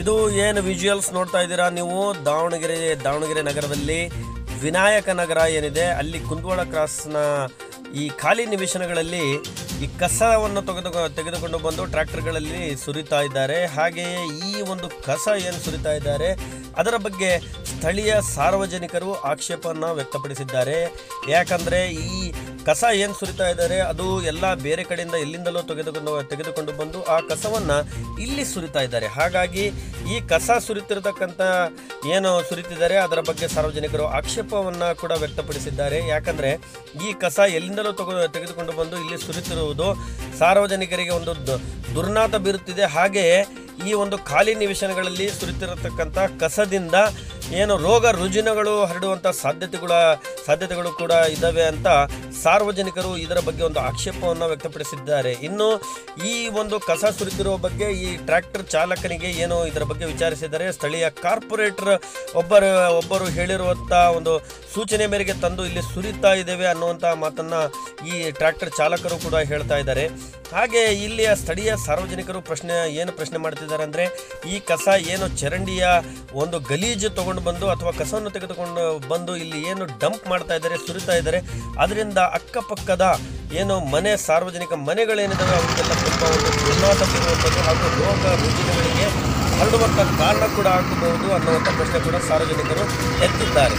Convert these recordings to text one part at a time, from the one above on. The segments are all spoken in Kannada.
ಇದು ಏನು ವಿಜುವಲ್ಸ್ ನೋಡ್ತಾ ಇದ್ದೀರಾ ನೀವು ದಾವಣಗೆರೆ ದಾವಣಗೆರೆ ನಗರದಲ್ಲಿ ವಿನಾಯಕ ನಗರ ಏನಿದೆ ಅಲ್ಲಿ ಕುಂದವಾಡ ಕ್ರಾಸ್ನ ಈ ಖಾಲಿ ನಿವೇಶನಗಳಲ್ಲಿ ಈ ಕಸವನ್ನು ತೆಗೆದು ತೆಗೆದುಕೊಂಡು ಬಂದು ಟ್ರ್ಯಾಕ್ಟರ್ಗಳಲ್ಲಿ ಸುರಿತಾ ಇದ್ದಾರೆ ಹಾಗೆಯೇ ಈ ಒಂದು ಕಸ ಏನು ಸುರಿತಾ ಇದ್ದಾರೆ ಅದರ ಬಗ್ಗೆ ಸ್ಥಳೀಯ ಸಾರ್ವಜನಿಕರು ಆಕ್ಷೇಪವನ್ನು ವ್ಯಕ್ತಪಡಿಸಿದ್ದಾರೆ ಯಾಕಂದರೆ ಈ ಕಸ ಏನು ಸುರಿತಾ ಇದ್ದಾರೆ ಅದು ಎಲ್ಲ ಬೇರೆ ಕಡೆಯಿಂದ ಎಲ್ಲಿಂದಲೂ ತೆಗೆದುಕೊಂಡು ತೆಗೆದುಕೊಂಡು ಬಂದು ಆ ಕಸವನ್ನು ಇಲ್ಲಿ ಸುರಿತಾ ಇದ್ದಾರೆ ಹಾಗಾಗಿ ಈ ಕಸ ಸುರಿತಿರತಕ್ಕಂಥ ಏನು ಸುರಿತಿದ್ದಾರೆ ಅದರ ಬಗ್ಗೆ ಸಾರ್ವಜನಿಕರು ಆಕ್ಷೇಪವನ್ನು ಕೂಡ ವ್ಯಕ್ತಪಡಿಸಿದ್ದಾರೆ ಯಾಕಂದರೆ ಈ ಕಸ ಎಲ್ಲಿಂದಲೂ ತಗೋ ತೆಗೆದುಕೊಂಡು ಬಂದು ಇಲ್ಲಿ ಸುರಿತಿರುವುದು ಸಾರ್ವಜನಿಕರಿಗೆ ಒಂದು ದು- ದುರ್ನಾತ ಬೀರುತ್ತಿದೆ ಹಾಗೆಯೇ ಈ ಒಂದು ಖಾಲಿ ನಿವೇಶನಗಳಲ್ಲಿ ಸುರಿತಿರತಕ್ಕಂಥ ಕಸದಿಂದ ಏನು ರೋಗ ರುಜಿನಗಳು ಹರಡುವಂಥ ಸಾಧ್ಯತೆಗಳ ಸಾಧ್ಯತೆಗಳು ಕೂಡ ಇದ್ದಾವೆ ಅಂತ ಸಾರ್ವಜನಿಕರು ಇದರ ಬಗ್ಗೆ ಒಂದು ಆಕ್ಷೇಪವನ್ನು ವ್ಯಕ್ತಪಡಿಸಿದ್ದಾರೆ ಇನ್ನು ಈ ಒಂದು ಕಸ ಸುರಿತಿರುವ ಬಗ್ಗೆ ಈ ಟ್ರ್ಯಾಕ್ಟರ್ ಚಾಲಕನಿಗೆ ಏನು ಇದರ ಬಗ್ಗೆ ವಿಚಾರಿಸಿದರೆ ಸ್ಥಳೀಯ ಕಾರ್ಪೊರೇಟರ್ ಒಬ್ಬರು ಒಬ್ಬರು ಹೇಳಿರುವಂಥ ಒಂದು ಸೂಚನೆ ಮೇರೆಗೆ ತಂದು ಇಲ್ಲಿ ಸುರಿತಾ ಇದ್ದೇವೆ ಅನ್ನುವಂಥ ಮಾತನ್ನ ಈ ಟ್ರ್ಯಾಕ್ಟರ್ ಚಾಲಕರು ಕೂಡ ಹೇಳ್ತಾ ಇದ್ದಾರೆ ಹಾಗೆ ಇಲ್ಲಿಯ ಸ್ಥಳೀಯ ಸಾರ್ವಜನಿಕರು ಪ್ರಶ್ನೆ ಏನು ಪ್ರಶ್ನೆ ಮಾಡ್ತಿದ್ದಾರೆ ಅಂದರೆ ಈ ಕಸ ಏನು ಚರಂಡಿಯ ಒಂದು ಗಲೀಜು ತಗೊಂಡು ಬಂದು ಅಥವಾ ಕಸವನ್ನು ತೆಗೆದುಕೊಂಡು ಬಂದು ಇಲ್ಲಿ ಏನು ಡಂಪ್ ಮಾಡ್ತಾ ಇದ್ದಾರೆ ಸುರಿತಾ ಇದ್ದಾರೆ ಅದರಿಂದ ಅಕ್ಕಪಕ್ಕದ ಏನು ಮನೆ ಸಾರ್ವಜನಿಕ ಮನೆಗಳೇನಿದ್ದಾವೆ ಅವರಿಗೆಲ್ಲ ತುಂಬ ಒಂದು ದುರ್ನಾತ ಬೀರುವಂಥದ್ದು ಹಾಗೂ ರೋಗ ರುಜಿನಗಳಿಗೆ ಹರಡುವಂಥ ಕಾರಣ ಕೂಡ ಆಗಬಹುದು ಅನ್ನುವಂಥ ಪ್ರಶ್ನೆ ಕೂಡ ಸಾರ್ವಜನಿಕರು ಎತ್ತಿದ್ದಾರೆ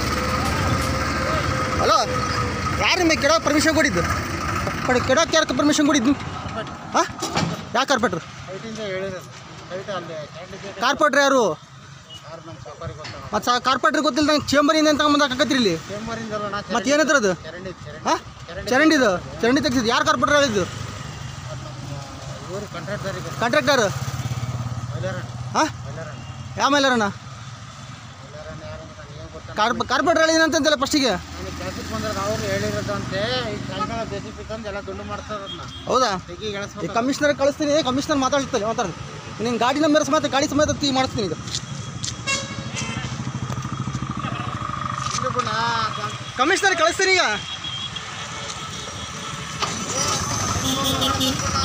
ಹಲೋ ಯಾರು ನಿಮಗೆ ಕೆಡೋಕೆ ಪರ್ಮಿಷನ್ ಕೊಟ್ಟಿದ್ದು ಕೊಡಿ ಕೆಡೋಕೆ ಯಾರು ಪರ್ಮಿಷನ್ ಕೊಟ್ಟಿದ್ದು ಹಾಂ ಯಾವ ಕಾರ್ಪೊರೇಟ್ರು ಐಟಿಂದ ಹೇಳಿರೋದು ಐಟ ಅಲ್ಲಿ ಕ್ಯಾಂಡಿಡೇಟ್ ಕಾರ್ಪೊರೇಟ್ರ್ ಯಾರು ಯಾರು ನಮ್ಮ ಸಾಪಾರಿ ಗೊತ್ತಾಗ ಮತ್ತು ಸಾ ಕಾರ್ಪೊರೇಟ್ರ್ ಗೊತ್ತಿಲ್ಲ ನಂಗೆ ಚೇಂಬರಿಂದ ಅಂತ ತಗೊಂಬಂದಾಕತ್ರಿ ಇಲ್ಲಿ ಚೇಂಬರಿಂದಲ್ಲ ನಾ ಮತ್ತೆ ಏನತ್ರ ಅದು ಚರಂಡಿ ಚರಂಡಿ ಹಾಂ ಚರಂಡಿದು ಚರಂಡಿ ತೆಗ್ಸಿದ್ದು ಯಾರು ಕಾರ್ಪೊರೇಟ್ರ್ ಹೇಳಿದ್ದು ಇವರು ಕಾಂಟ್ರಾಕ್ಟರಿಗೆ ಕಾಂಟ್ರಾಕ್ಟರ್ ಮೈಲಾರಣ್ಣ ಹಾಂ ಮೈಲಾರಣ್ಣ ಯಾವ ಮೇಲಾರಣ್ಣ ಮೈಲಾರಣ್ಣ ಯಾರು ಅಂತ ನನಗೆ ಗೊತ್ತ ಕಾರ್ಪ ಕಾರ್ಪೊರೇಟ್ರ್ ಹೇಳಿದ್ದೀನಿ ಅಂತಂತಲ್ಲ ಫಸ್ಟಿಗೆ ನನಗೆ ಕೆಲಸಕ್ಕೆ ಬಂದ್ರೆ ಅವ್ರು ಹೇಳಿರೋದಂತೆ ಈಗ ಸಾಯಂಕಾಲ ಜೆಸಿಪಿ ತಂದು ಎಲ್ಲ ದುಡ್ಡು ಮಾಡ್ತಾರೆ ಅದನ್ನ ಹೌದಾ ತೆಗಿ ಈ ಎಳಿಸ್ಬೇಕು ಕಮಿಷನರ್ ಕಳಿಸ್ತೀನಿ ಕಮಿಷನರ್ ಮಾತಾಡ್ತಾರೆ ಮಾತಾಡ್ತೀನಿ ನಿನ್ನ ಗಾಡಿ ನಂಬರ್ ಸಮೇತ ಗಾಡಿ ಸಮೇತ ತೀ ಮಾಡಿಸ್ತೀನಿ ಈಗ ಇಲ್ಲಿ ಬಿಡ ಕಮಿಷನರ್ ಕಳಿಸ್ತೀನಿ ಈಗ ನಾ